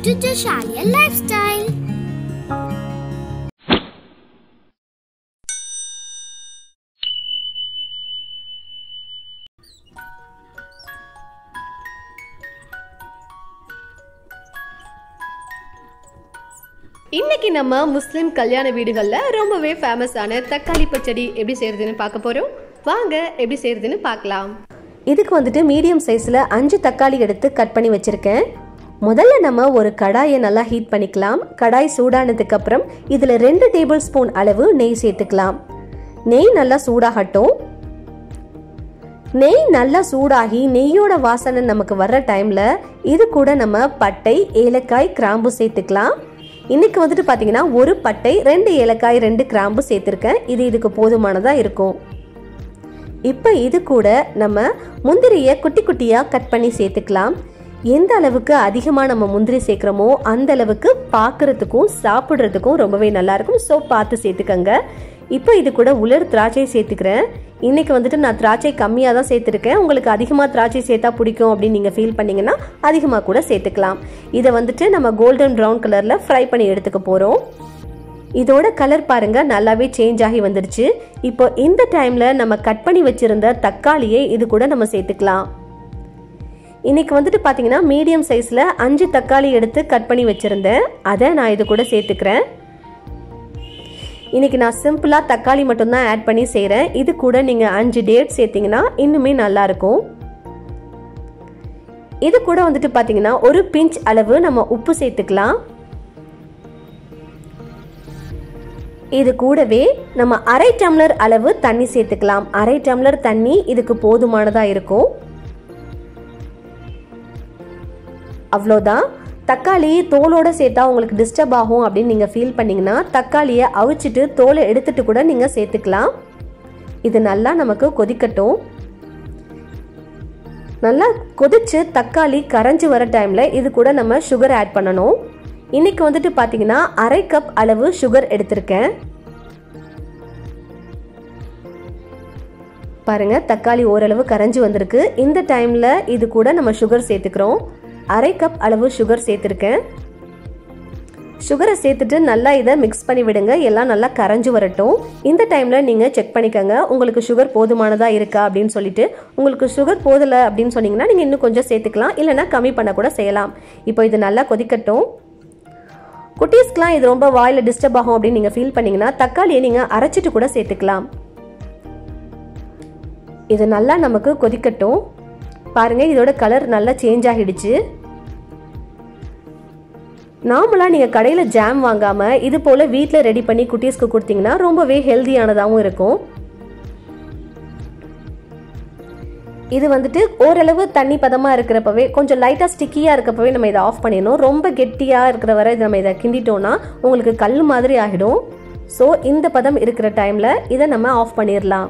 to Jashalia Lifestyle. இன்னைக்கு நம்ம முஸ்லிம் கல்யாண வீடுகள்ல ரொம்பவே ஃபேமஸான தக்காளி பச்சடி எப்படி செய்யறதுன்னு பார்க்க போறோம் வாங்க எப்படி செய்யறதுன்னு பார்க்கலாம் இதுக்கு வந்துட்டு மீடியம் சைஸ்ல அஞ்சு தக்காளி எடுத்து கட் பண்ணி வச்சிருக்கேன் முதல்ல நம்ம ஒரு கடாயை நல்லா ஹீட் பண்ணிக்கலாம் கடாய் சூடானதுக்கு அப்புறம் இதுல ரெண்டு டேபிள் ஸ்பூன் அளவு நெய் சேர்த்துக்கலாம் நெய் நல்லா சூடாகட்டும் நெய் நல்லா சூடாகி நெய்யோட வாசனை நமக்கு வர்ற டைம்ல இது கூட நம்ம பட்டை ஏலக்காய் கிராம்பு சேர்த்துக்கலாம் இன்னைக்கு வந்துட்டு பாத்தீங்கன்னா ஒரு பட்டை ரெண்டு ஏலக்காய் ரெண்டு கிராம்பு சேர்த்துருக்கேன் இது இதுக்கு போதுமானதா இருக்கும் இப்போ இது கூட நம்ம முந்திரியை குட்டி குட்டியாக கட் பண்ணி சேர்த்துக்கலாம் எந்த அளவுக்கு அதிகமாக நம்ம முந்திரி சேர்க்குறோமோ அந்த அளவுக்கு பார்க்குறதுக்கும் சாப்பிட்றதுக்கும் ரொம்பவே நல்லா இருக்கும் ஸோ பார்த்து சேர்த்துக்கங்க இப்போ இது கூட உலர் திராட்சை சேர்த்துக்கிறேன் இன்னைக்கு வந்துட்டு நான் திராட்சை கம்மியாக தான் சேர்த்துருக்கேன் உங்களுக்கு அதிகமாக திராட்சை சேர்த்தா பிடிக்கும் அப்படின்னு நீங்கள் ஃபீல் பண்ணீங்கன்னா அதிகமாக கூட சேர்த்துக்கலாம் இதை வந்துட்டு நம்ம கோல்டன் ப்ரௌன் கலரில் ஃப்ரை பண்ணி எடுத்துக்க போகிறோம் இதோட கலர் பாருங்க நல்லாவே சேஞ்ச் ஆகி வந்துருச்சு இப்போ இந்த டைம்ல நம்ம கட் பண்ணி வச்சிருந்த தக்காளியை இது கூட நம்ம சேர்த்துக்கலாம் இன்னைக்கு வந்துட்டு பாத்தீங்கன்னா மீடியம் சைஸ்ல அஞ்சு தக்காளி எடுத்து கட் பண்ணி வச்சிருந்தேன் அதை நான் இது கூட சேர்த்துக்கிறேன் இன்னைக்கு நான் சிம்பிளா தக்காளி மட்டும்தான் ஆட் பண்ணி செய்கிறேன் இது கூட நீங்க அஞ்சு டேட் சேர்த்தீங்கன்னா இன்னுமே நல்லா இருக்கும் இது கூட வந்துட்டு பாத்தீங்கன்னா ஒரு பிஞ்ச் அளவு நம்ம உப்பு சேர்த்துக்கலாம் இது கூடவே நம்ம அரை டம்ளர் அளவு தண்ணி சேர்த்துக்கலாம் அரை டம்ளர் தண்ணி இதுக்கு போதுமானதா இருக்கும் அவ்வளோதான் தக்காளி தோலோட சேர்த்தா உங்களுக்கு டிஸ்டர்ப் ஆகும் அப்படின்னு நீங்கள் ஃபீல் பண்ணீங்கன்னா தக்காளியை அவிச்சிட்டு தோலை எடுத்துட்டு கூட நீங்கள் சேர்த்துக்கலாம் இது நல்லா நமக்கு கொதிக்கட்டும் நல்லா கொதிச்சு தக்காளி கரைஞ்சி வர டைமில் இது கூட நம்ம சுகர் ஆட் பண்ணணும் இன்னைக்கு வந்துட்டு பார்த்தீங்கன்னா அரை கப் அளவு சுகர் எடுத்திருக்கேன் பாருங்க தக்காளி ஓரளவு கரைஞ்சி வந்திருக்கு இந்த டைம்ல இது கூட நம்ம சுகர் சேர்த்துக்கிறோம் அரை கப் அளவு சுகர் சேர்த்துருக்கேன் சுகரை சேர்த்துட்டு நல்லா இதை மிக்ஸ் பண்ணி விடுங்க எல்லாம் நல்லா கரைஞ்சி வரட்டும் இந்த டைமில் நீங்கள் செக் பண்ணிக்கோங்க உங்களுக்கு சுகர் போதுமானதாக இருக்கா அப்படின்னு சொல்லிட்டு உங்களுக்கு சுகர் போதலை அப்படின்னு சொன்னீங்கன்னா நீங்கள் இன்னும் கொஞ்சம் சேர்த்துக்கலாம் இல்லைன்னா கம்மி பண்ண கூட செய்யலாம் இப்போ இது நல்லா கொதிக்கட்டும் குட்டீஸ்க்குலாம் இது ரொம்ப வாயில் டிஸ்டர்ப் ஆகும் அப்படின்னு நீங்கள் ஃபீல் பண்ணீங்கன்னா தக்காளியை நீங்கள் அரைச்சிட்டு கூட சேர்த்துக்கலாம் இது நல்லா நமக்கு கொதிக்கட்டும் பாருங்க இதோட கலர் நல்லா சேஞ்ச் ஆகிடுச்சு நார்மலாக நீங்கள் கடையில் ஜாம் வாங்காமல் இது போல் வீட்டில் ரெடி பண்ணி குட்டீஸ்க்கு கொடுத்தீங்கன்னா ரொம்பவே ஹெல்தியானதாகவும் இருக்கும் இது வந்துட்டு ஓரளவு தண்ணி பதமாக இருக்கிறப்பவே கொஞ்சம் லைட்டாக ஸ்டிக்கியாக இருக்கப்பவே நம்ம இதை ஆஃப் பண்ணிடணும் ரொம்ப கெட்டியாக இருக்கிற வரை நம்ம இதை கிண்டிட்டோம்னா உங்களுக்கு கல் மாதிரி ஆகிடும் ஸோ இந்த பதம் இருக்கிற டைமில் இதை நம்ம ஆஃப் பண்ணிடலாம்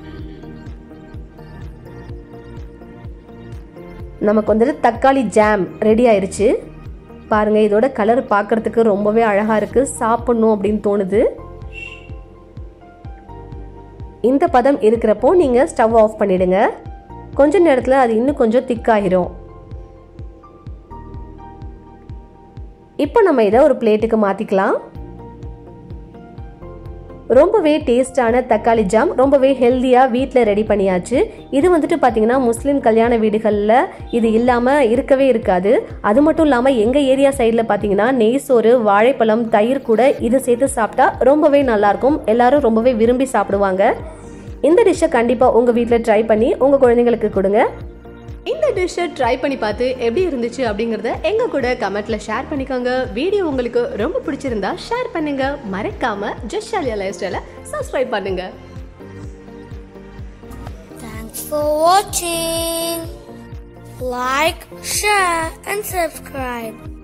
நமக்கு வந்துட்டு தக்காளி ஜாம் ரெடி ஆயிருச்சு பாருங்க இதோட கலர் பார்க்கறதுக்கு ரொம்பவே அழகா இருக்கு சாப்பிடணும் அப்படின்னு தோணுது இந்த பதம் இருக்கிறப்போ நீங்க ஸ்டவ் ஆஃப் பண்ணிடுங்க கொஞ்ச நேரத்தில் அது இன்னும் கொஞ்சம் திக்காகிரும் இப்போ நம்ம இதை ஒரு பிளேட்டுக்கு மாத்திக்கலாம் ரொம்பவே டேஸ்டான தக்காளி ஜாம் ரொம்பவே ஹெல்த்தியாக வீட்டில் ரெடி பண்ணியாச்சு இது வந்துட்டு பார்த்தீங்கன்னா முஸ்லீம் கல்யாண வீடுகளில் இது இல்லாமல் இருக்கவே இருக்காது அது மட்டும் இல்லாமல் எங்கள் ஏரியா சைடில் பார்த்தீங்கன்னா நெய் சோறு வாழைப்பழம் தயிர் கூட இது சேர்த்து சாப்பிட்டா ரொம்பவே நல்லாயிருக்கும் எல்லாரும் ரொம்பவே விரும்பி சாப்பிடுவாங்க இந்த டிஷ்ஷை கண்டிப்பாக உங்கள் வீட்டில் ட்ரை பண்ணி உங்கள் குழந்தைங்களுக்கு கொடுங்க இந்த டிஷ்ஷை ட்ரை பண்ணி பார்த்து எப்படி இருந்துச்சு அப்படிங்கறத எங்க கூட கமெண்ட்ல ஷேர் பண்ணிக்கோங்க வீடியோ உங்களுக்கு ரொம்ப பிடிச்சிருந்தா ஷேர் பண்ணுங்க மறக்காம ஜஸ்ட் ஷாலியா லைஃப் ஸ்டைலை சப்ஸ்கிரைப் பண்ணுங்க Thanks for watching. Like, share, and subscribe.